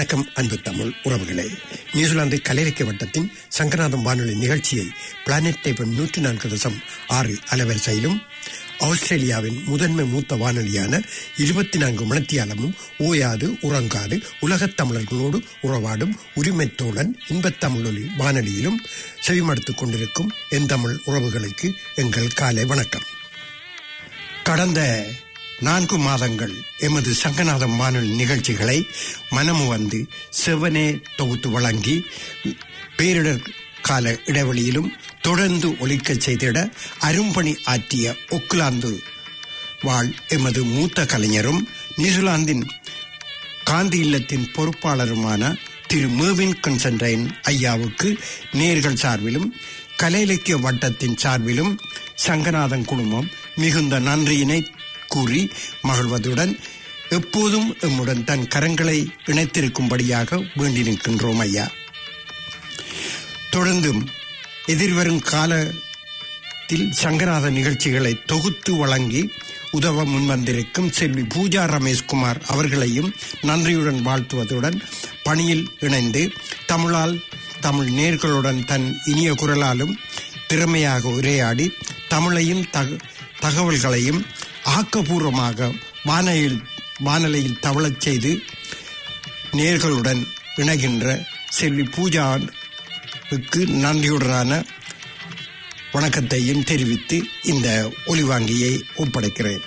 வணக்கம் அன்பு தமிழ் உறவுகளே நியூசிலாந்து கலையிலக்கிய வட்டத்தின் சங்கநாதம் வானொலி நிகழ்ச்சியை பிளானட் டைபம் நூற்றி நான்கு தசம் ஆறு அலைவரிசையிலும் ஆஸ்திரேலியாவின் முதன்மை மூத்த வானொலியான இருபத்தி நான்கு மணத்தியாலமும் ஓயாது உறங்காது உலகத் தமிழர்களோடு உறவாடும் உரிமைத்தோழன் இன்பத் தமிழொலி வானொலியிலும் செவிமடுத்துக் கொண்டிருக்கும் என் தமிழ் உறவுகளுக்கு எங்கள் காலை வணக்கம் கடந்த நான்கு மாதங்கள் எமது சங்கநாதம் வானொலி நிகழ்ச்சிகளை மனமு வந்து செவனே தொகுத்து வழங்கி பேரிடர் கால இடைவெளியிலும் தொடர்ந்து ஒலிக்கச் செய்திட அரும்பணி ஆற்றிய ஒக்குலாந்து வாழ் எமது மூத்த கலைஞரும் நியூசிலாந்தின் காந்தி இல்லத்தின் பொறுப்பாளருமான திரு மேவின் கன்சன்டைன் ஐயாவுக்கு நேர்கள் சார்பிலும் கலை இலக்கிய வட்டத்தின் சார்பிலும் சங்கநாதன் குழுமம் மிகுந்த நன்றியினை கூறி மகிழ்வதுடன் எப்போதும் எம்முடன் தன் கரங்களை இணைத்திருக்கும்படியாக வேண்டி நிற்கின்றோம் ஐயா தொடர்ந்தும் எதிர்வரும் காலத்தில் சங்கநாத நிகழ்ச்சிகளை தொகுத்து வழங்கி உதவ முன்வந்திருக்கும் செல்வி பூஜா ரமேஷ்குமார் அவர்களையும் நன்றியுடன் வாழ்த்துவதுடன் பணியில் இணைந்து தமிழால் தமிழ் நேர்களுடன் தன் இனிய குரலாலும் திறமையாக உரையாடி தமிழையும் தகவல்களையும் ஆக்கப்பூர்வமாக வானையில் வானலையில் தவளச் செய்து நேர்களுடன் இணைகின்ற செல்வி பூஜாவுக்கு நன்றியுடனான வணக்கத்தையும் தெரிவித்து இந்த ஒலிவாங்கியை ஒப்படைக்கிறேன்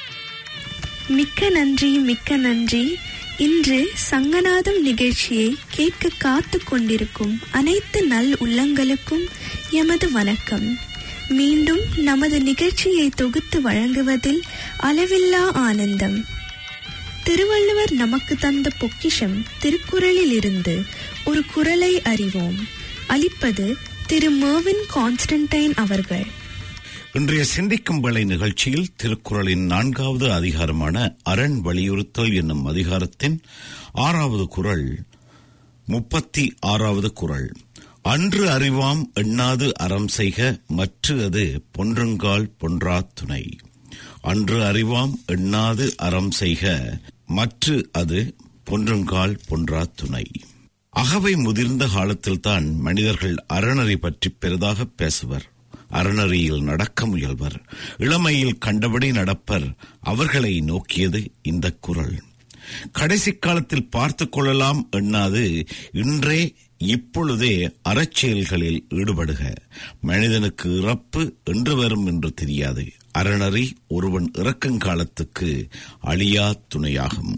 மிக்க நன்றி மிக்க நன்றி இன்று சங்கநாதம் நிகழ்ச்சியை கேட்க காத்து கொண்டிருக்கும் அனைத்து நல் உள்ளங்களுக்கும் எமது வணக்கம் மீண்டும் நமது நிகழ்ச்சியை தொகுத்து வழங்குவதில் அளவில்லா ஆனந்தம் திருவள்ளுவர் நமக்கு தந்த பொக்கிஷம் திருக்குறளில் இருந்து ஒரு குரலை அறிவோம் அளிப்பது திரு மர்வின் கான்ஸ்டன்டைன் அவர்கள் இன்றைய சிந்திக்கும் வேளை நிகழ்ச்சியில் திருக்குறளின் நான்காவது அதிகாரமான அரண் வலியுறுத்தல் என்னும் அதிகாரத்தின் ஆறாவது குரல் முப்பத்தி ஆறாவது குரல் அன்று அறிவாம் எண்ணாது அறம் செய்க மற்ற அது பொன்றுங்கால் பொன்றா துணை அன்று அறிவாம் எண்ணாது அறம் செய்க மற்ற அது பொன்றுங்கால் பொன்றா துணை அகவை முதிர்ந்த காலத்தில்தான் மனிதர்கள் அறநறி பற்றி பெரிதாக பேசுவர் அறநறியில் நடக்க முயல்வர் இளமையில் கண்டபடி நடப்பர் அவர்களை நோக்கியது இந்த குரல் கடைசி காலத்தில் பார்த்து கொள்ளலாம் எண்ணாது இன்றே இப்பொழுதே அறச்செயல்களில் ஈடுபடுக மனிதனுக்கு இறப்பு என்று வரும் என்று தெரியாது அறநறி ஒருவன் இறக்குங்காலத்துக்கு அழியா துணையாகும்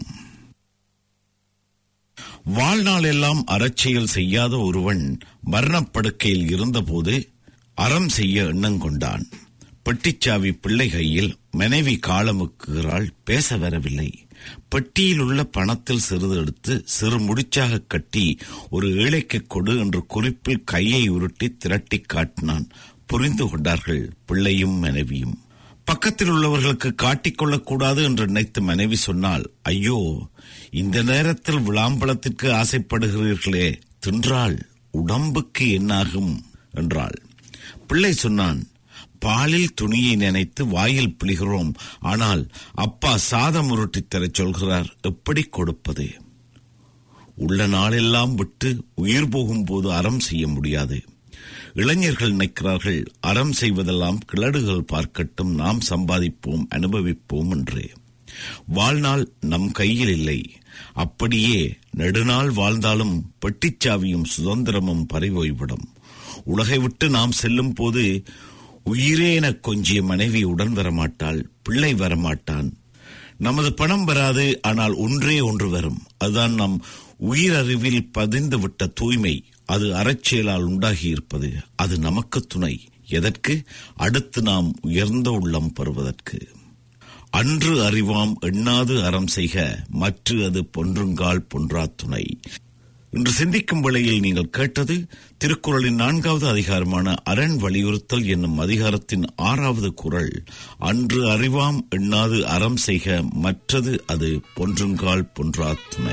வாழ்நாள் எல்லாம் அறச்செயல் செய்யாத ஒருவன் மரணப்படுக்கையில் இருந்தபோது அறம் செய்ய எண்ணம் கொண்டான் பெட்டிச்சாவி பிள்ளை கையில் மனைவி காலமுக்குகிறாள் பேச வரவில்லை பெட்டியில் உள்ள பணத்தில் சிறிது எடுத்து சிறு முடிச்சாக கட்டி ஒரு ஏழைக்கு கொடு என்று குறிப்பில் கையை உருட்டி திரட்டி காட்டினான் புரிந்து கொண்டார்கள் பிள்ளையும் மனைவியும் பக்கத்தில் உள்ளவர்களுக்கு காட்டிக்கொள்ளக்கூடாது என்று நினைத்து மனைவி சொன்னால் ஐயோ இந்த நேரத்தில் விளாம்பழத்திற்கு ஆசைப்படுகிறீர்களே தின்றால் உடம்புக்கு என்னாகும் என்றாள் பிள்ளை சொன்னான் பாலில் துணியை நினைத்து வாயில் பிழிகிறோம் ஆனால் அப்பா சாதம் உருட்டி தரச் சொல்கிறார் எப்படி கொடுப்பது உள்ள நாளெல்லாம் விட்டு உயிர் போகும்போது அறம் செய்ய முடியாது இளைஞர்கள் நினைக்கிறார்கள் அறம் செய்வதெல்லாம் கிளடுகள் பார்க்கட்டும் நாம் சம்பாதிப்போம் அனுபவிப்போம் என்று வாழ்நாள் நம் கையில் இல்லை அப்படியே நெடுநாள் வாழ்ந்தாலும் பெட்டிச்சாவியும் சுதந்திரமும் பறிபோய்விடும் உலகை விட்டு நாம் செல்லும் போது உயிரே என கொஞ்சிய மனைவி உடன் வரமாட்டாள் பிள்ளை வரமாட்டான் நமது பணம் வராது ஆனால் ஒன்றே ஒன்று வரும் அதுதான் நம் உயிரறிவில் பதிந்து விட்ட தூய்மை அது அறச்செயலால் உண்டாகி இருப்பது அது நமக்கு துணை எதற்கு அடுத்து நாம் உயர்ந்த உள்ளம் பெறுவதற்கு அன்று அறிவாம் எண்ணாது அறம் செய்க மற்ற அது பொன்றுங்கால் பொன்றா துணை இன்று சிந்திக்கும் வேளையில் நீங்கள் கேட்டது திருக்குறளின் நான்காவது அதிகாரமான அரண் வலியுறுத்தல் என்னும் அதிகாரத்தின் ஆறாவது குரல் அன்று அறிவாம் எண்ணாது அறம் செய்க மற்றது அது பொன்றுங்கால் பொன்றா துணை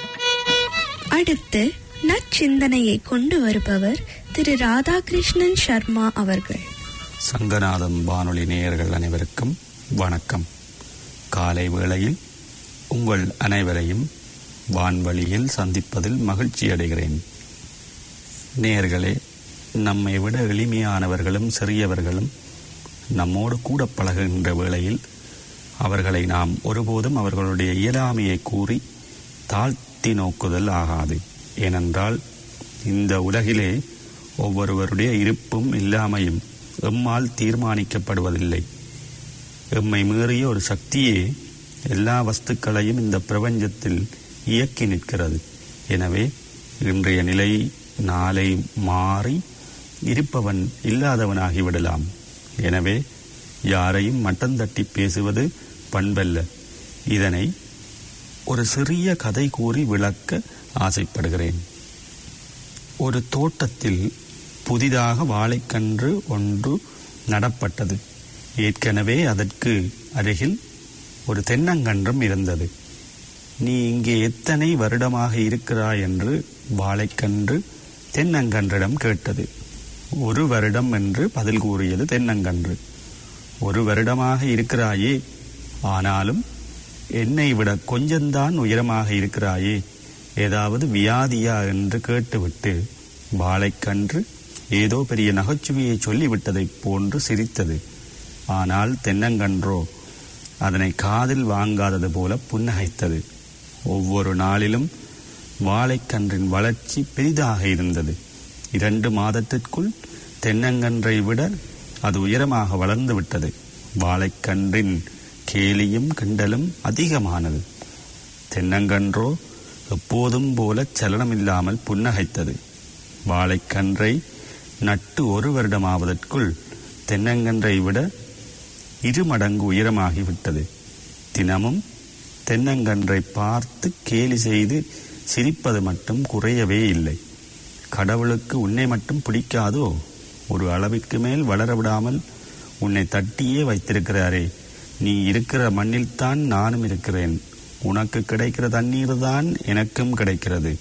அடுத்து நற்சிந்தனையை கொண்டு வருபவர் திரு ராதாகிருஷ்ணன் சர்மா அவர்கள் சங்கநாதம் வானொலி நேயர்கள் அனைவருக்கும் வணக்கம் காலை வேளையில் உங்கள் அனைவரையும் வான்வழியில் சந்திப்பதில் மகிழ்ச்சி அடைகிறேன் நேர்களே நம்மை விட எளிமையானவர்களும் சிறியவர்களும் நம்மோடு கூட பழகுகின்ற வேளையில் அவர்களை நாம் ஒருபோதும் அவர்களுடைய இயலாமையை கூறி தாழ்த்தி நோக்குதல் ஆகாது ஏனென்றால் இந்த உலகிலே ஒவ்வொருவருடைய இருப்பும் இல்லாமையும் எம்மால் தீர்மானிக்கப்படுவதில்லை எம்மை மீறிய ஒரு சக்தியே எல்லா வஸ்துக்களையும் இந்த பிரபஞ்சத்தில் இயக்கி நிற்கிறது எனவே இன்றைய நிலை நாளை மாறி இருப்பவன் இல்லாதவனாகிவிடலாம் எனவே யாரையும் மட்டம் தட்டி பேசுவது பண்பல்ல இதனை ஒரு சிறிய கதை கூறி விளக்க ஆசைப்படுகிறேன் ஒரு தோட்டத்தில் புதிதாக வாழைக்கன்று ஒன்று நடப்பட்டது ஏற்கனவே அதற்கு அருகில் ஒரு தென்னங்கன்றும் இருந்தது நீ இங்கே எத்தனை வருடமாக இருக்கிறாய் என்று வாழைக்கன்று தென்னங்கன்றிடம் கேட்டது ஒரு வருடம் என்று பதில் கூறியது தென்னங்கன்று ஒரு வருடமாக இருக்கிறாயே ஆனாலும் என்னை விட கொஞ்சம்தான் உயரமாக இருக்கிறாயே ஏதாவது வியாதியா என்று கேட்டுவிட்டு வாழைக்கன்று ஏதோ பெரிய நகைச்சுவையை சொல்லிவிட்டதைப் போன்று சிரித்தது ஆனால் தென்னங்கன்றோ அதனை காதில் வாங்காதது போல புன்னகைத்தது ஒவ்வொரு நாளிலும் வாழைக்கன்றின் வளர்ச்சி பெரிதாக இருந்தது இரண்டு மாதத்திற்குள் தென்னங்கன்றை விட அது உயரமாக வளர்ந்து விட்டது வாழைக்கன்றின் கேலியும் கிண்டலும் அதிகமானது தென்னங்கன்றோ எப்போதும் போல சலனமில்லாமல் புன்னகைத்தது வாழைக்கன்றை நட்டு ஒரு வருடமாவதற்குள் தென்னங்கன்றை விட இரு மடங்கு உயரமாகிவிட்டது தினமும் தென்னங்கன்றை பார்த்து கேலி செய்து சிரிப்பது மட்டும் குறையவே இல்லை கடவுளுக்கு உன்னை மட்டும் பிடிக்காதோ ஒரு அளவிற்கு மேல் வளர விடாமல் உன்னை தட்டியே வைத்திருக்கிறாரே நீ இருக்கிற மண்ணில்தான் நானும் இருக்கிறேன் உனக்கு கிடைக்கிற தண்ணீர் தான் எனக்கும் கிடைக்கிறது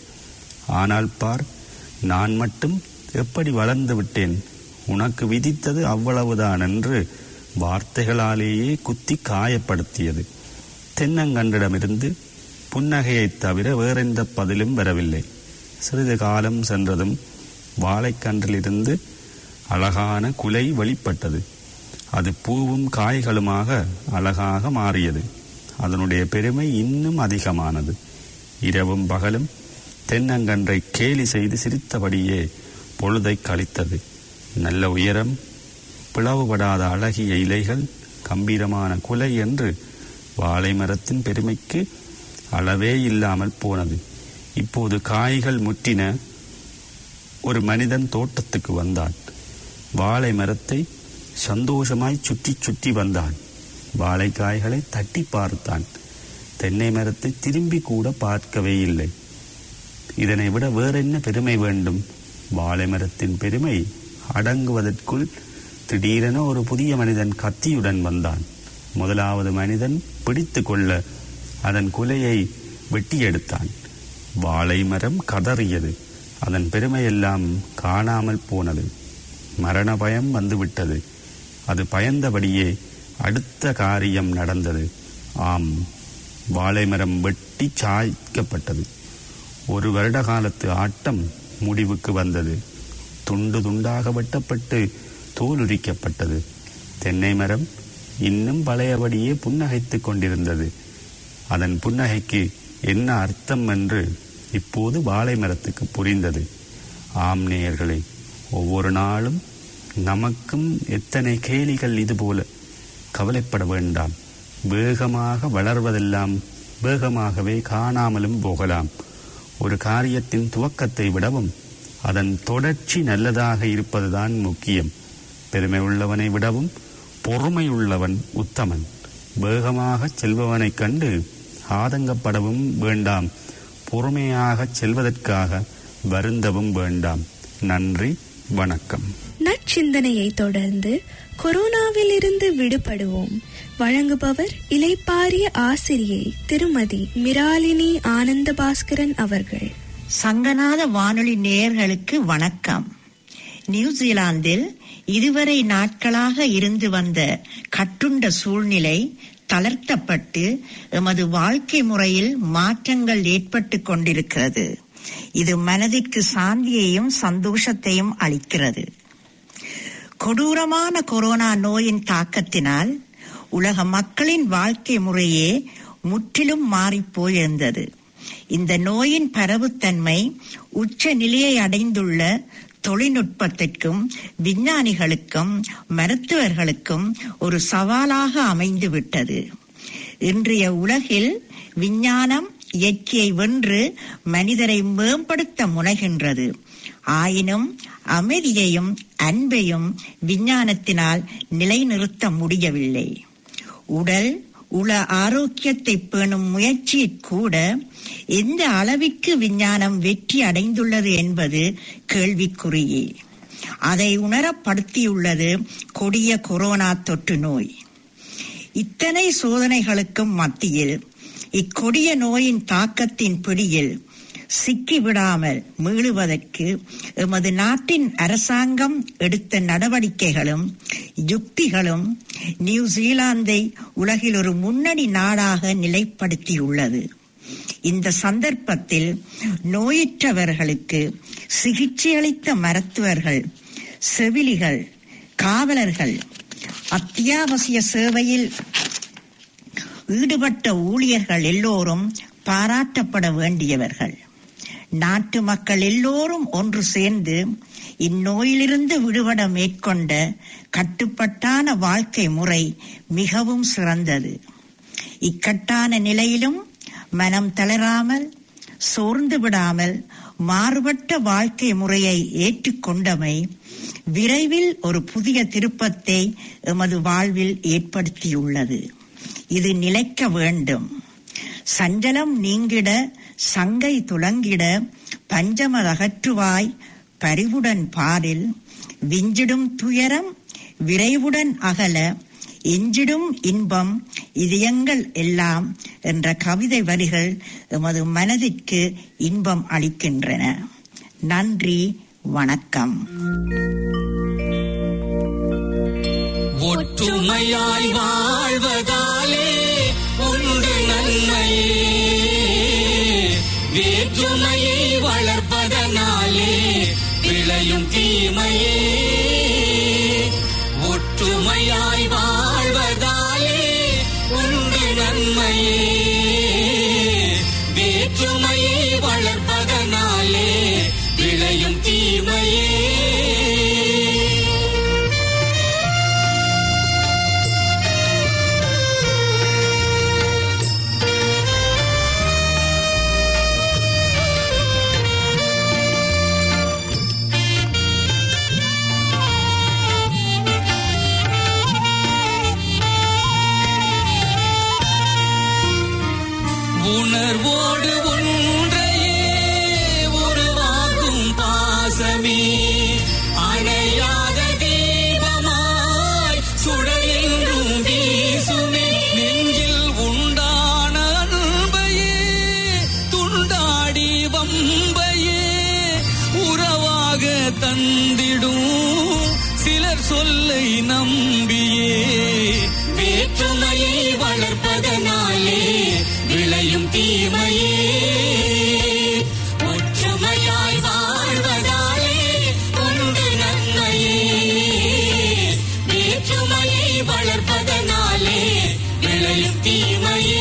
ஆனால் பார் நான் மட்டும் எப்படி வளர்ந்து விட்டேன் உனக்கு விதித்தது அவ்வளவுதான் என்று வார்த்தைகளாலேயே குத்தி காயப்படுத்தியது தென்னங்கன்றிடமிருந்து புன்னகையைத் தவிர வேறெந்த பதிலும் வரவில்லை சிறிது காலம் சென்றதும் வாழைக்கன்றிலிருந்து அழகான குலை வெளிப்பட்டது அது பூவும் காய்களுமாக அழகாக மாறியது அதனுடைய பெருமை இன்னும் அதிகமானது இரவும் பகலும் தென்னங்கன்றை கேலி செய்து சிரித்தபடியே பொழுதை கழித்தது நல்ல உயரம் பிளவுபடாத அழகிய இலைகள் கம்பீரமான குலை என்று வாழை மரத்தின் பெருமைக்கு அளவே இல்லாமல் போனது இப்போது காய்கள் முற்றின ஒரு மனிதன் தோட்டத்துக்கு வந்தான் வாழை மரத்தை சந்தோஷமாய் சுற்றி சுற்றி வந்தான் வாழைக்காய்களை தட்டி பார்த்தான் தென்னை மரத்தை திரும்பி கூட பார்க்கவே இல்லை இதனை விட வேறென்ன பெருமை வேண்டும் வாழை மரத்தின் பெருமை அடங்குவதற்குள் திடீரென ஒரு புதிய மனிதன் கத்தியுடன் வந்தான் முதலாவது மனிதன் பிடித்து கொள்ள அதன் குலையை வெட்டி எடுத்தான் வாழை மரம் கதறியது அதன் பெருமையெல்லாம் காணாமல் போனது மரண பயம் வந்துவிட்டது அது பயந்தபடியே அடுத்த காரியம் நடந்தது ஆம் வாழை மரம் வெட்டி சாய்க்கப்பட்டது ஒரு வருட காலத்து ஆட்டம் முடிவுக்கு வந்தது துண்டு துண்டாக வெட்டப்பட்டு தோல் உரிக்கப்பட்டது தென்னை மரம் இன்னும் பழையபடியே புன்னகைத்துக் கொண்டிருந்தது அதன் புன்னகைக்கு என்ன அர்த்தம் என்று இப்போது வாழை மரத்துக்கு புரிந்தது ஆம் நேயர்களே ஒவ்வொரு நாளும் நமக்கும் எத்தனை கேலிகள் இதுபோல கவலைப்பட வேண்டாம் வேகமாக வளர்வதெல்லாம் வேகமாகவே காணாமலும் போகலாம் ஒரு காரியத்தின் துவக்கத்தை விடவும் அதன் தொடர்ச்சி நல்லதாக இருப்பதுதான் முக்கியம் பெருமை உள்ளவனை விடவும் பொறுமை உள்ளவன் உத்தமன் வேகமாக செல்பவனைக் கண்டு ஆதங்கப்படவும் வேண்டாம் பொறுமையாக செல்வதற்காக வருந்தவும் வேண்டாம் நன்றி வணக்கம் நற்சிந்தனையை தொடர்ந்து கொரோனாவில் இருந்து விடுபடுவோம் வழங்குபவர் இலைப்பாரிய ஆசிரியை திருமதி மிராலினி ஆனந்த பாஸ்கரன் அவர்கள் சங்கநாத வானொலி நேயர்களுக்கு வணக்கம் நியூசிலாந்தில் இதுவரை நாட்களாக இருந்து வந்த கட்டுண்ட சூழ்நிலை தளர்த்தப்பட்டு எமது வாழ்க்கை முறையில் மாற்றங்கள் ஏற்பட்டு கொண்டிருக்கிறது இது மனதிற்கு சாந்தியையும் சந்தோஷத்தையும் அளிக்கிறது கொடூரமான கொரோனா நோயின் தாக்கத்தினால் உலக மக்களின் வாழ்க்கை முறையே முற்றிலும் மாறிப் போயிருந்தது இந்த நோயின் பரவுத்தன்மை உச்ச நிலையை அடைந்துள்ள தொழில்நுட்பத்திற்கும் விஞ்ஞானிகளுக்கும் மருத்துவர்களுக்கும் ஒரு சவாலாக அமைந்து விட்டது இன்றைய உலகில் விஞ்ஞானம் இயற்கையை வென்று மனிதரை மேம்படுத்த முனைகின்றது ஆயினும் அமைதியையும் அன்பையும் விஞ்ஞானத்தினால் நிலைநிறுத்த முடியவில்லை உடல் உள ஆரோக்கியத்தை பேணும் முயற்சியில் கூட எந்த அளவிற்கு விஞ்ஞானம் வெற்றி அடைந்துள்ளது என்பது கேள்விக்குறியே அதை உணரப்படுத்தியுள்ளது கொடிய கொரோனா தொற்று நோய் இத்தனை சோதனைகளுக்கும் மத்தியில் இக்கொடிய நோயின் தாக்கத்தின் பிடியில் சிக்கிவிடாமல் மீளுவதற்கு எமது நாட்டின் அரசாங்கம் எடுத்த நடவடிக்கைகளும் யுக்திகளும் நியூசிலாந்தை உலகில் ஒரு முன்னணி நாடாக நிலைப்படுத்தியுள்ளது இந்த சந்தர்ப்பத்தில் நோயுற்றவர்களுக்கு சிகிச்சையளித்த மருத்துவர்கள் செவிலிகள் காவலர்கள் அத்தியாவசிய சேவையில் ஈடுபட்ட ஊழியர்கள் எல்லோரும் பாராட்டப்பட வேண்டியவர்கள் நாட்டு மக்கள் எல்லோரும் ஒன்று சேர்ந்து இந்நோயிலிருந்து விடுபட மேற்கொண்ட கட்டுப்பட்டான வாழ்க்கை முறை மிகவும் சிறந்தது இக்கட்டான நிலையிலும் மனம் தளராமல் சோர்ந்து விடாமல் மாறுபட்ட வாழ்க்கை முறையை ஏற்றுக்கொண்டமை விரைவில் ஒரு புதிய திருப்பத்தை எமது வாழ்வில் ஏற்படுத்தியுள்ளது இது நிலைக்க வேண்டும் சஞ்சலம் நீங்கிட சங்கை துளங்கிட பஞ்சமதகற்றுவாய் பரிவுடன் பாரில் விஞ்சிடும் துயரம் விரைவுடன் அகல எஞ்சிடும் இன்பம் இதயங்கள் எல்லாம் என்ற கவிதை வரிகள் எமது மனதிற்கு இன்பம் அளிக்கின்றன நன்றி வணக்கம் ஒற்றுமையாய் வாழ்வதாலே உண்டு நன்மையே வேற்றுமையை வளர்ப்பதனாலே விளையும் தீமையே ஒற்றுமையாய் வாழ்வதாலே உண்டு நன்மையே வேற்றுமையை வளர்ப்பதனாலே விளையும் தீமையே உணர்வோடு ஒன்றையே உருவாக்கும் பாசமே அணையாத தீபமாய் சுடரென்றும் வீசுமே நெஞ்சில் உண்டான அன்பையே துண்டாடி வம்பையே உறவாக தந்திடும் சிலர் சொல்லை நம்பியே வேற்றுமையை வளர்ப்பதனாலே விளையும் தீமையே ஒற்றுமையாய் வாழ்வதாலே உண்டு நன்மையே வேற்றுமையை வளர்ப்பதனாலே விளையும் தீமையே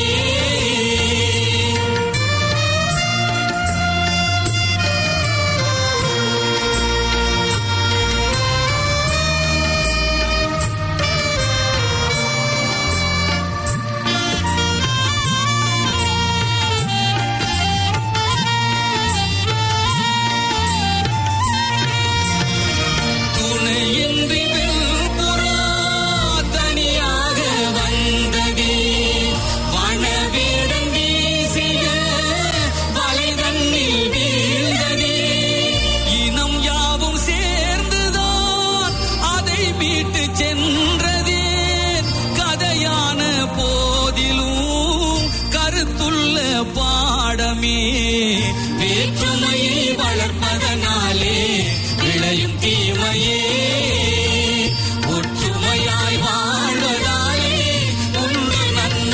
துணையின்றி வெண்புறா தனியாக வந்ததே வனவேடன் வீசிய வலைதண்ணில் வீழ்ந்ததே இனம் யாவும் சேர்ந்துதான் அதை மீட்டு சென்றதே கதையான போதிலும் கருத்துள்ள பாடமே வேற்றுமையை வளர்ப்பதனாலே விளையும் தீமையே ஒற்றுமையாய் வாழ்வதாலே உண்டு நன்மை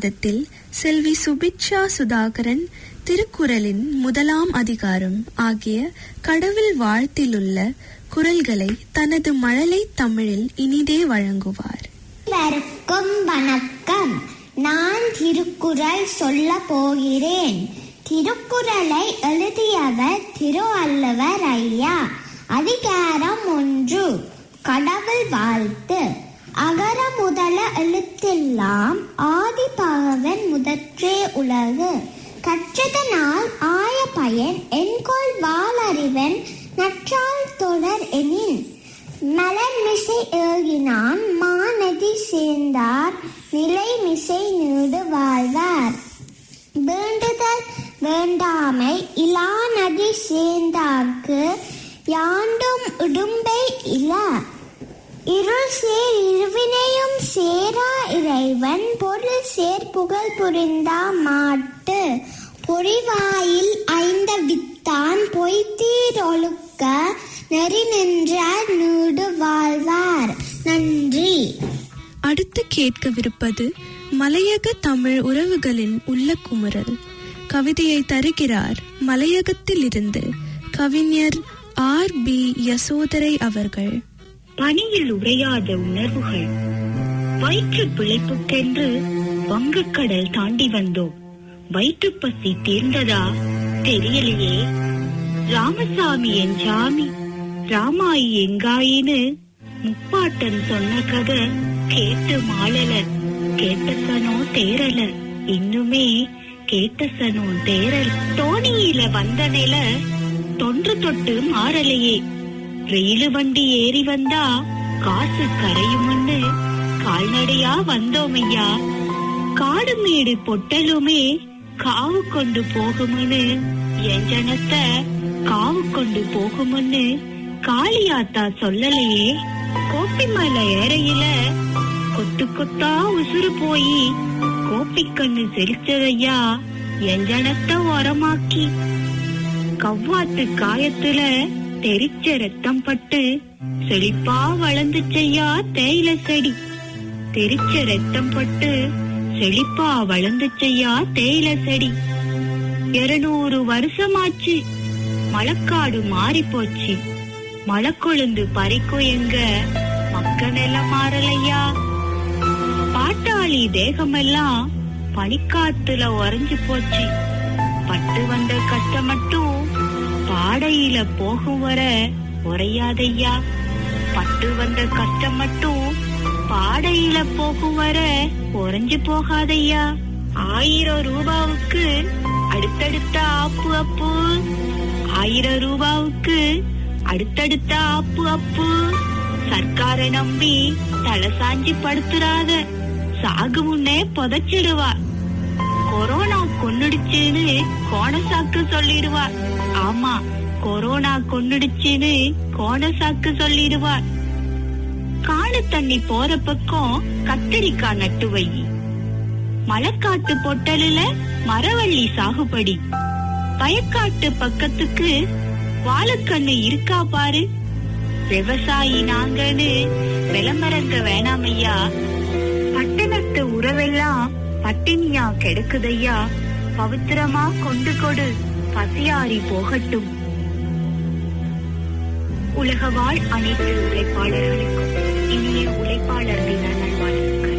சங்கநாதத்தில் செல்வி சுபிட்சா சுதாகரன் திருக்குறளின் முதலாம் அதிகாரம் ஆகிய கடவுள் வாழ்த்திலுள்ள குரல்களை தனது மழலை தமிழில் இனிதே வழங்குவார் அனைவருக்கும் வணக்கம் நான் திருக்குறள் சொல்ல போகிறேன் திருக்குறளை எழுதியவர் திருவள்ளுவர் ஐயா அதிகாரம் ஒன்று கடவுள் வாழ்த்து அகர முதல எழுத்தெல்லாம் ஆதி பகவன் முதற்றே உலகு கற்றதனால் ஆய பயன் என்கொள் வாளறிவன் நற்றால் தொடர் எனின் மலர்மிசை ஏகினான் மாநதி சேர்ந்தார் நிலைமிசை நீடு வாழ்வார் வேண்டுதல் வேண்டாமை இலா நதி சேர்ந்தார்க்கு யாண்டும் இடும்பை இல இருள் சேர் இருவினையும் சேரா இறைவன் பொருள் சேர் புகழ் புரிந்தா மாட்டு பொறிவாயில் ஐந்த வித்தான் பொய்த்தீர் ஒழுக்க நெறி நின்றார் நீடு வாழ்வார் நன்றி அடுத்து கேட்கவிருப்பது மலையக தமிழ் உறவுகளின் உள்ள குமுறல் கவிதையை தருகிறார் மலையகத்திலிருந்து கவிஞர் ஆர் பி யசோதரை அவர்கள் பனியில் உறையாத உணர்வுகள் வயிற்று பிழைப்புக்கென்று வங்கக்கடல் தாண்டி வந்தோம் வயிற்றுப்பசி தீர்ந்ததா தெரியலையே ராமசாமி என் சாமி ராமாயி எங்காயின்னு முப்பாட்டன் சொன்ன கதை கேட்டு மாளல கேட்ட சனோ தேரல இன்னுமே கேட்ட சனோ தேரல் தோணியில வந்த நில தொன்று தொட்டு மாறலையே ரயிலு வண்டி ஏறி வந்தா காசு கரையும்னு கால்நடையா வந்தோம் ஐயா காடு மேடு பொட்டலுமே காவு கொண்டு போகும்னு என் ஜனத்தை காவு கொண்டு போகும்னு காளியாத்தா சொல்லலையே கோப்பிமலை ஏறையில கொத்து கொத்தா உசுறு போய் கோப்பிக்கண்ணு செழிச்சதையா என் ஜனத்தை உரமாக்கி கவ்வாத்து காயத்துல தெரிச்ச ரத்தம் பட்டு செழிப்பா வளர்ந்துச்சையா தேயில செடி தெரிச்ச ரத்தம் பட்டு செழிப்பா வளர்ந்துச்சையா தேயில செடி இருநூறு வருஷமாச்சு மழக்காடு மாறி போச்சு மழை கொழுந்து பறிக்கும் எங்க மக்கனெல்லாம் மாறலையா பாட்டாளி தேகமெல்லாம் பனிக்காத்துல உறைஞ்சு போச்சு பட்டு வந்த கஷ்டம் மட்டும் பாடையில போகும் வர உறையாதையா பட்டு வந்த கஷ்டம் மட்டும் பாடையில போகும் வர உறைஞ்சு போகாதையா ஆயிரம் ரூபாவுக்கு அடுத்தடுத்த ஆப்பு அப்பு ஆயிரம் ரூபாவுக்கு அடுத்தடுத்த ஆப்பு அப்பு சர்க்கார நம்பி தலை சாஞ்சி படுத்துறாத சாகு முன்னே புதைச்சிடுவா கொரோனா கொன்னுடுச்சுன்னு கோணசாக்கு சொல்லிடுவார் ஆமா கொரோனா கொன்னுடுச்சுன்னு கோணசாக்கு சொல்லிடுவார் காணு தண்ணி போற பக்கம் கத்தரிக்காய் நட்டு வை மலைக்காட்டு பொட்டலுல மரவள்ளி சாகுபடி வயக்காட்டு பக்கத்துக்கு வாழைக்கண்ணு இருக்கா பாரு விவசாயி நாங்கன்னு விளம்பரங்க வேணாமையா பட்டணத்து உறவெல்லாம் பட்டினியா கெடுக்குதையா பவித்திரமா கொண்டு கொடு பசியாரி போகட்டும் உலக வாழ் அனைத்து உழைப்பாளர்களுக்கும் இனிய உழைப்பாளர் தின நல்வாழ்த்துக்கள்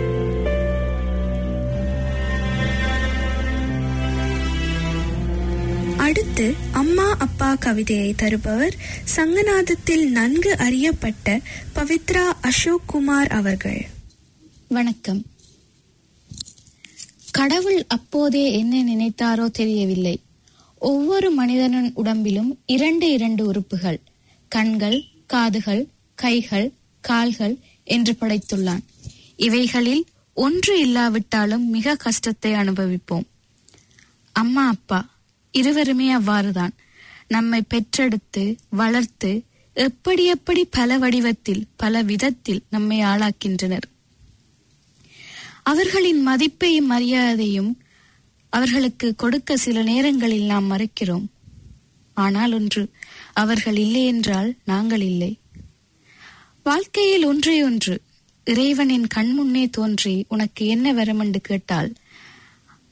அடுத்து அம்மா அப்பா கவிதையை தருபவர் சங்கநாதத்தில் நன்கு அறியப்பட்ட பவித்ரா அசோக் குமார் அவர்கள் வணக்கம் கடவுள் அப்போதே என்ன நினைத்தாரோ தெரியவில்லை ஒவ்வொரு மனிதனின் உடம்பிலும் இரண்டு இரண்டு உறுப்புகள் கண்கள் காதுகள் கைகள் கால்கள் என்று படைத்துள்ளான் இவைகளில் ஒன்று இல்லாவிட்டாலும் மிக கஷ்டத்தை அனுபவிப்போம் அம்மா அப்பா இருவருமே அவ்வாறுதான் நம்மை பெற்றெடுத்து வளர்த்து எப்படி எப்படி பல வடிவத்தில் பல விதத்தில் நம்மை ஆளாக்கின்றனர் அவர்களின் மதிப்பையும் மரியாதையும் அவர்களுக்கு கொடுக்க சில நேரங்களில் நாம் மறைக்கிறோம் ஆனால் ஒன்று அவர்கள் இல்லை என்றால் நாங்கள் இல்லை வாழ்க்கையில் ஒன்றே ஒன்று இறைவனின் கண்முன்னே தோன்றி உனக்கு என்ன வரம் என்று கேட்டால்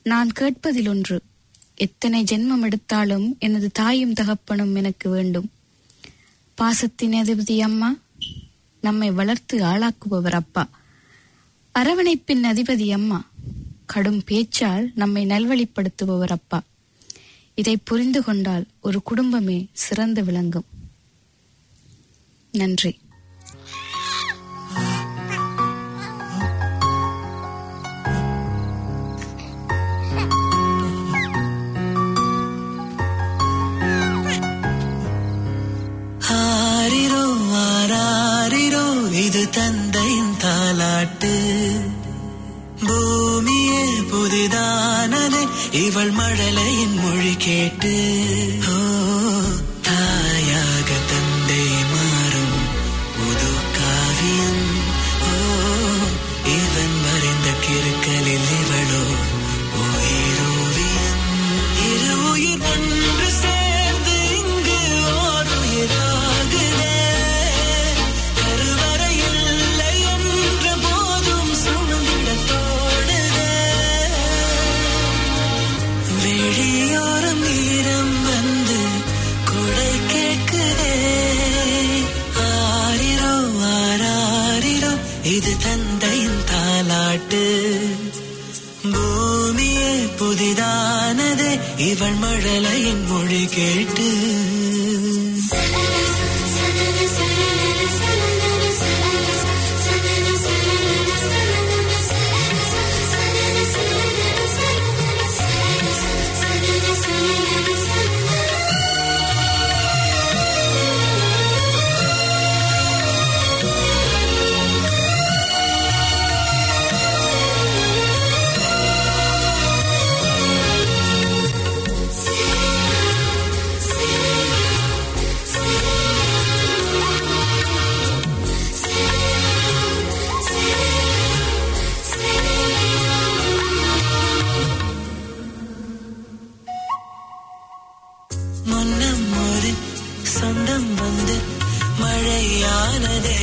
நான் கேட்பதில் ஒன்று எத்தனை ஜென்மம் எடுத்தாலும் எனது தாயும் தகப்பனும் எனக்கு வேண்டும் பாசத்தின் அதிபதி அம்மா நம்மை வளர்த்து ஆளாக்குபவர் அப்பா அரவணைப்பின் அதிபதி அம்மா கடும் பேச்சால் நம்மை நல்வழிப்படுத்துபவர் அப்பா இதை புரிந்து கொண்டால் ஒரு குடும்பமே சிறந்து விளங்கும் நன்றி ஆரிரோ ஆராரிரோ இது தந்தையின் தாலாட்டு பூமியே புதிதானதே இவள் மழலையின் மொழி கேட்டு ஓ தாயாக தந்தை மாறும் புது காவியம் ஓ இவன் மறைந்த கிருக்கலில் இவளோ உயிரோவியம் இரு உயிர் ஒன்று சேர்ந்து இங்கு ஓர் உயிராகுதே கருவறை இல்லை என்ற போதும் சுமந்திட தோடுதே வெளியோரம் ஈரம் வந்து கொடை கேட்குதே ஆரிரோ ஆராரிரோ இது தந்தையின் தாலாட்டு பூமியே புதிதானதே இவள் மழலையின் மொழி கேட்டு முன்னம் ஒரு சொந்தம் வந்து மழையானதே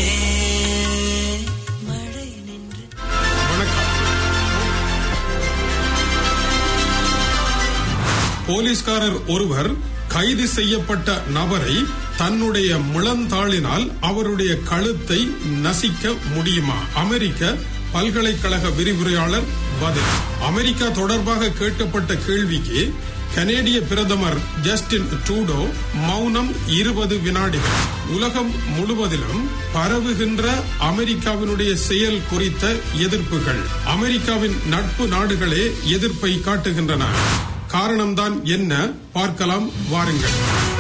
மழை நின்று போலீஸ்காரர் ஒருவர் கைது செய்யப்பட்ட நபரை தன்னுடைய முழந்தாளினால் அவருடைய கழுத்தை நசிக்க முடியுமா அமெரிக்க பல்கலைக்கழக விரிவுரையாளர் பதில் அமெரிக்கா தொடர்பாக கேட்கப்பட்ட கேள்விக்கு கனேடிய பிரதமர் ஜஸ்டின் ட்ரூடோ மௌனம் இருபது வினாடிகள் உலகம் முழுவதிலும் பரவுகின்ற அமெரிக்காவினுடைய செயல் குறித்த எதிர்ப்புகள் அமெரிக்காவின் நட்பு நாடுகளே எதிர்ப்பை காட்டுகின்றன காரணம்தான் என்ன பார்க்கலாம் வாருங்கள்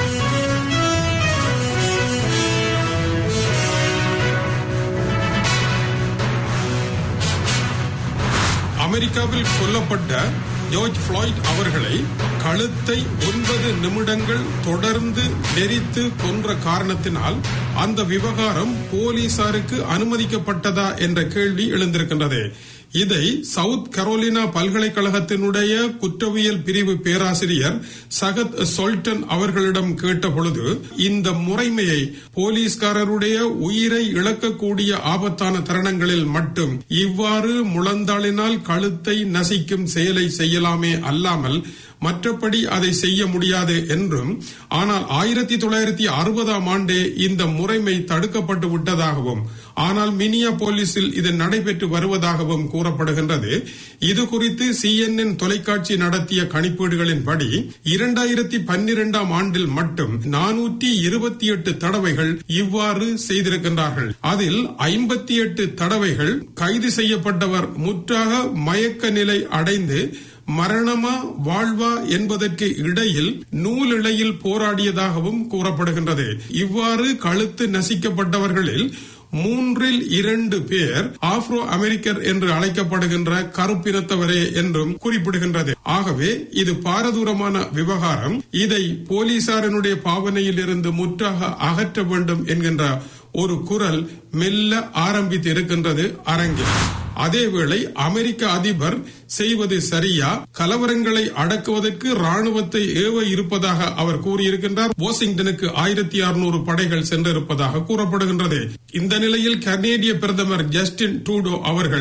அமெரிக்காவில் கொல்லப்பட்ட ஜார்ஜ் ஃபிளாய்ட் அவர்களை கழுத்தை ஒன்பது நிமிடங்கள் தொடர்ந்து நெரித்து கொன்ற காரணத்தினால் அந்த விவகாரம் போலீசாருக்கு அனுமதிக்கப்பட்டதா என்ற கேள்வி எழுந்திருக்கின்றது இதை சவுத் கரோலினா பல்கலைக்கழகத்தினுடைய குற்றவியல் பிரிவு பேராசிரியர் சகத் சொல்டன் அவர்களிடம் கேட்ட பொழுது இந்த முறைமையை போலீஸ்காரருடைய உயிரை இழக்கக்கூடிய ஆபத்தான தருணங்களில் மட்டும் இவ்வாறு முழந்தாளினால் கழுத்தை நசிக்கும் செயலை செய்யலாமே அல்லாமல் மற்றபடி அதை செய்ய முடியாது என்றும் ஆனால் ஆயிரத்தி தொள்ளாயிரத்தி அறுபதாம் ஆண்டே இந்த முறைமை தடுக்கப்பட்டு விட்டதாகவும் ஆனால் மினியா போலீஸில் இது நடைபெற்று வருவதாகவும் கூறப்படுகின்றது இது குறித்து சிஎன்என் தொலைக்காட்சி நடத்திய கணிப்பீடுகளின்படி இரண்டாயிரத்தி பன்னிரெண்டாம் ஆண்டில் மட்டும் நானூற்றி இருபத்தி எட்டு தடவைகள் இவ்வாறு செய்திருக்கின்றார்கள் அதில் ஐம்பத்தி எட்டு தடவைகள் கைது செய்யப்பட்டவர் முற்றாக மயக்க நிலை அடைந்து மரணமா வாழ்வா என்பதற்கு இடையில் நூலிழையில் போராடியதாகவும் கூறப்படுகின்றது இவ்வாறு கழுத்து நசிக்கப்பட்டவர்களில் மூன்றில் இரண்டு பேர் ஆப்ரோ அமெரிக்கர் என்று அழைக்கப்படுகின்ற கருப்பினத்தவரே என்றும் குறிப்பிடுகின்றது ஆகவே இது பாரதூரமான விவகாரம் இதை போலீசாரினுடைய பாவனையில் இருந்து முற்றாக அகற்ற வேண்டும் என்கின்ற ஒரு குரல் மெல்ல ஆரம்பித்து இருக்கின்றது அரங்கில் அதேவேளை அமெரிக்க அதிபர் செய்வது சரியா கலவரங்களை அடக்குவதற்கு ராணுவத்தை ஏவ இருப்பதாக அவர் கூறியிருக்கின்றார் வாஷிங்டனுக்கு ஆயிரத்தி அறுநூறு படைகள் சென்றிருப்பதாக கூறப்படுகின்றது இந்த நிலையில் கனேடிய பிரதமர் ஜஸ்டின் ட்ரூடோ அவர்கள்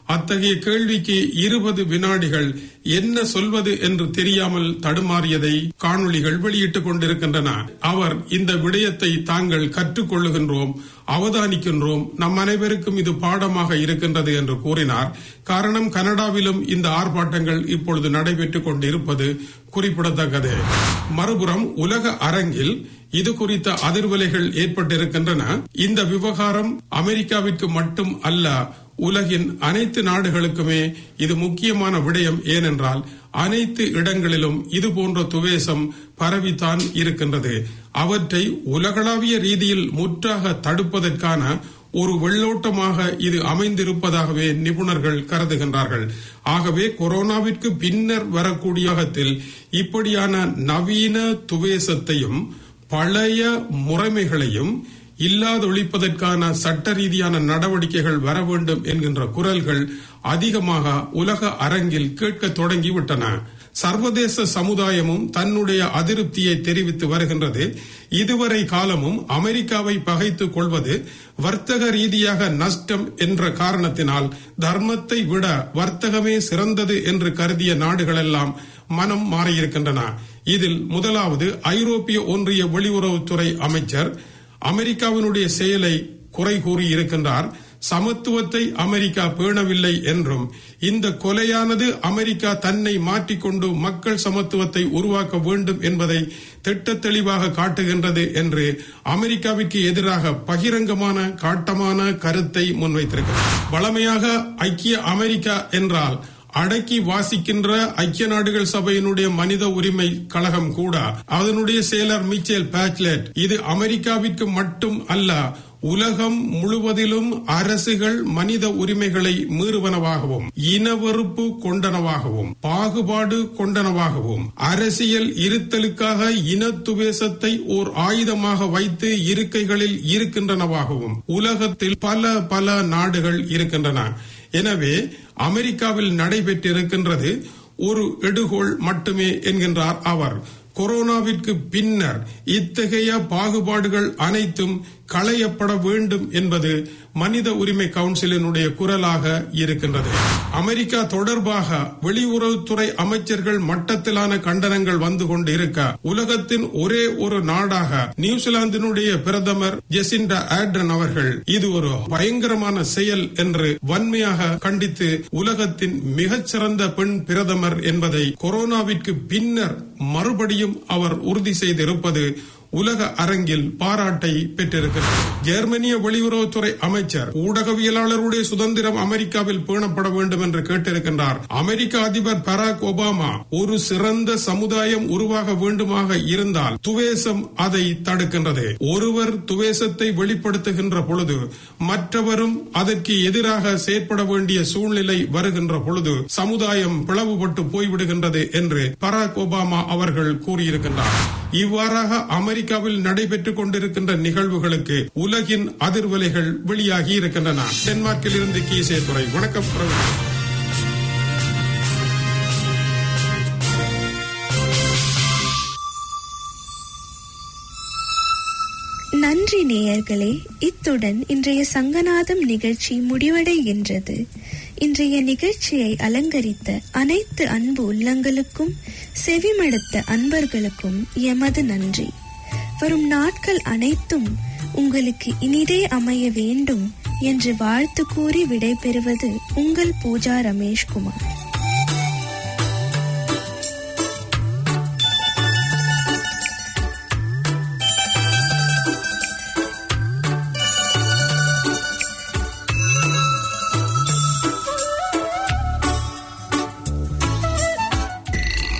அத்தகைய கேள்விக்கு இருபது வினாடிகள் என்ன சொல்வது என்று தெரியாமல் தடுமாறியதை காணொளிகள் வெளியிட்டுக் கொண்டிருக்கின்றன அவர் இந்த விடயத்தை தாங்கள் கற்றுக்கொள்ளுகின்றோம் அவதானிக்கின்றோம் நம் அனைவருக்கும் இது பாடமாக இருக்கின்றது என்று கூறினார் காரணம் கனடாவிலும் இந்த ஆர்ப்பாட்டங்கள் இப்பொழுது நடைபெற்றுக் கொண்டிருப்பது குறிப்பிடத்தக்கது மறுபுறம் உலக அரங்கில் இது குறித்த அதிர்வலைகள் ஏற்பட்டிருக்கின்றன இந்த விவகாரம் அமெரிக்காவிற்கு மட்டும் அல்ல உலகின் அனைத்து நாடுகளுக்குமே இது முக்கியமான விடயம் ஏனென்றால் அனைத்து இடங்களிலும் இது போன்ற துவேசம் பரவித்தான் இருக்கின்றது அவற்றை உலகளாவிய ரீதியில் முற்றாக தடுப்பதற்கான ஒரு வெள்ளோட்டமாக இது அமைந்திருப்பதாகவே நிபுணர்கள் கருதுகின்றார்கள் ஆகவே கொரோனாவிற்கு பின்னர் வரக்கூடிய காலத்தில் இப்படியான நவீன துவேசத்தையும் பழைய முறைமைகளையும் இல்லாதொழிப்பதற்கான சட்ட ரீதியான நடவடிக்கைகள் வர வேண்டும் என்கின்ற குரல்கள் அதிகமாக உலக அரங்கில் கேட்க தொடங்கிவிட்டன சர்வதேச சமுதாயமும் தன்னுடைய அதிருப்தியை தெரிவித்து வருகின்றது இதுவரை காலமும் அமெரிக்காவை பகைத்துக் கொள்வது வர்த்தக ரீதியாக நஷ்டம் என்ற காரணத்தினால் தர்மத்தை விட வர்த்தகமே சிறந்தது என்று கருதிய நாடுகளெல்லாம் மனம் மாறியிருக்கின்றன இதில் முதலாவது ஐரோப்பிய ஒன்றிய வெளியுறவுத்துறை அமைச்சர் அமெரிக்காவினுடைய செயலை குறை கூறி இருக்கின்றார் சமத்துவத்தை அமெரிக்கா பேணவில்லை என்றும் இந்த கொலையானது அமெரிக்கா தன்னை மாற்றிக்கொண்டு மக்கள் சமத்துவத்தை உருவாக்க வேண்டும் என்பதை திட்ட தெளிவாக காட்டுகின்றது என்று அமெரிக்காவிற்கு எதிராக பகிரங்கமான காட்டமான கருத்தை முன்வைத்திருக்கிறார் வளமையாக ஐக்கிய அமெரிக்கா என்றால் அடக்கி வாசிக்கின்ற ஐக்கிய நாடுகள் சபையினுடைய மனித உரிமை கழகம் கூட அதனுடைய செயலர் மிச்சேல் பேச்லெட் இது அமெரிக்காவிற்கு மட்டும் அல்ல உலகம் முழுவதிலும் அரசுகள் மனித உரிமைகளை மீறுவனவாகவும் இனவெறுப்பு கொண்டனவாகவும் பாகுபாடு கொண்டனவாகவும் அரசியல் இருத்தலுக்காக இனத்துவேசத்தை ஓர் ஆயுதமாக வைத்து இருக்கைகளில் இருக்கின்றனவாகவும் உலகத்தில் பல பல நாடுகள் இருக்கின்றன எனவே அமெரிக்காவில் நடைபெற்றிருக்கின்றது ஒரு எடுகோள் மட்டுமே என்கின்றார் அவர் கொரோனாவிற்கு பின்னர் இத்தகைய பாகுபாடுகள் அனைத்தும் களையப்பட வேண்டும் என்பது மனித உரிமை கவுன்சிலினுடைய குரலாக இருக்கின்றது அமெரிக்கா தொடர்பாக வெளியுறவுத்துறை அமைச்சர்கள் மட்டத்திலான கண்டனங்கள் வந்து கொண்டு இருக்க உலகத்தின் ஒரே ஒரு நாடாக நியூசிலாந்தினுடைய பிரதமர் ஜெசிண்டா ஆட்ரன் அவர்கள் இது ஒரு பயங்கரமான செயல் என்று வன்மையாக கண்டித்து உலகத்தின் மிகச்சிறந்த பெண் பிரதமர் என்பதை கொரோனாவிற்கு பின்னர் மறுபடியும் அவர் உறுதி செய்திருப்பது உலக அரங்கில் பாராட்டை பெற்றிருக்கிறது ஜெர்மனிய வெளியுறவுத்துறை அமைச்சர் ஊடகவியலாளருடைய சுதந்திரம் அமெரிக்காவில் பேணப்பட வேண்டும் என்று கேட்டிருக்கின்றார் அமெரிக்க அதிபர் பராக் ஒபாமா ஒரு சிறந்த சமுதாயம் உருவாக வேண்டுமாக இருந்தால் துவேசம் அதை தடுக்கின்றது ஒருவர் துவேசத்தை வெளிப்படுத்துகின்ற பொழுது மற்றவரும் அதற்கு எதிராக செயற்பட வேண்டிய சூழ்நிலை வருகின்ற பொழுது சமுதாயம் பிளவுபட்டு போய்விடுகின்றது என்று பராக் ஒபாமா அவர்கள் கூறியிருக்கின்றார் இவ்வாறாக அமெரிக்காவில் நடைபெற்றுக் கொண்டிருக்கின்ற நிகழ்வுகளுக்கு உலகின் அதிர்வலைகள் வெளியாகி இருக்கின்றன டென்மார்க்கில் இருந்து கீசே துறை வணக்கம் பிரபு நன்றி நேயர்களே இத்துடன் இன்றைய சங்கநாதம் நிகழ்ச்சி முடிவடைகின்றது இன்றைய நிகழ்ச்சியை அலங்கரித்த அனைத்து அன்பு உள்ளங்களுக்கும் செவிமடுத்த அன்பர்களுக்கும் எமது நன்றி வரும் நாட்கள் அனைத்தும் உங்களுக்கு இனிதே அமைய வேண்டும் என்று வாழ்த்து கூறி விடைபெறுவது உங்கள் பூஜா ரமேஷ்குமார்